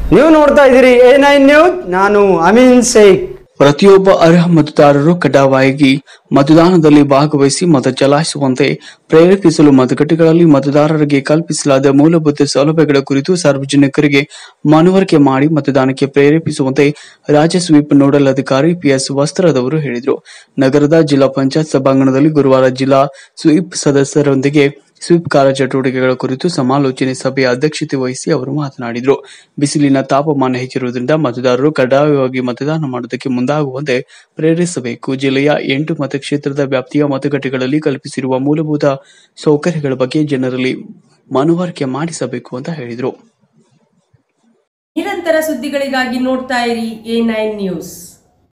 ನೀವು ನೋಡ್ತಾ ಇದ್ದೀರಿ ಎ ನೈನ್ ನ್ಯೂಸ್ ನಾನು ಅಮೀನ್ ಶೇಖ್ ಪ್ರತಿಯೊಬ್ಬ ಅರ್ಹ ಮತದಾರರು ಕಡ್ಡಾಯವಾಗಿ ಮತದಾನದಲ್ಲಿ ಭಾಗವಹಿಸಿ ಮತ ಚಲಾಯಿಸುವಂತೆ ಪ್ರೇರೇಪಿಸಲು ಮತಗಟ್ಟೆಗಳಲ್ಲಿ ಮತದಾರರಿಗೆ ಕಲ್ಪಿಸಲಾದ ಮೂಲಭೂತ ಸೌಲಭ್ಯಗಳ ಕುರಿತು ಸಾರ್ವಜನಿಕರಿಗೆ ಮನವರಿಕೆ ಮಾಡಿ ಮತದಾನಕ್ಕೆ ಪ್ರೇರೇಪಿಸುವಂತೆ ರಾಜ್ಯ ಸ್ವೀಪ್ ನೋಡಲ್ ಅಧಿಕಾರಿ ಪಿಎಸ್ ವಸ್ತ್ರದವರು ಹೇಳಿದರು ನಗರದ ಜಿಲ್ಲಾ ಪಂಚಾಯತ್ ಸಭಾಂಗಣದಲ್ಲಿ ಗುರುವಾರ ಜಿಲ್ಲಾ ಸ್ವೀಪ್ ಸದಸ್ಯರೊಂದಿಗೆ ಸ್ವೀಪ್ ಕಾರ್ಯಚಟುವಟಿಕೆಗಳ ಕುರಿತು ಸಮಾಲೋಚನೆ ಸಭೆಯ ಅಧ್ಯಕ್ಷತೆ ವಹಿಸಿ ಅವರು ಮಾತನಾಡಿದರು ಬಿಸಿಲಿನ ತಾಪಮಾನ ಹೆಚ್ಚಿರುವುದರಿಂದ ಮತದಾರರು ಕಡ್ಡಾಯವಾಗಿ ಮತದಾನ ಮಾಡುವುದಕ್ಕೆ ಮುಂದಾಗುವಂತೆ ಪ್ರೇರಿಸಬೇಕು ಜಿಲ್ಲೆಯ ಎಂಟು ಮತಕ್ಷೇತ್ರದ ವ್ಯಾಪ್ತಿಯ ಮತಗಟ್ಟೆಗಳಲ್ಲಿ ಕಲ್ಪಿಸಿರುವ ಮೂಲಭೂತ ಸೌಕರ್ಯಗಳ ಬಗ್ಗೆ ಜನರಲ್ಲಿ ಮನವರಿಕೆ ಮಾಡಿಸಬೇಕು ಅಂತ ಹೇಳಿದರು ನಿರಂತರ ಸುದ್ದಿಗಳಿಗಾಗಿ ನೋಡ್ತಾ ಇರಿ ಎ ನೈನ್ ನ್ಯೂಸ್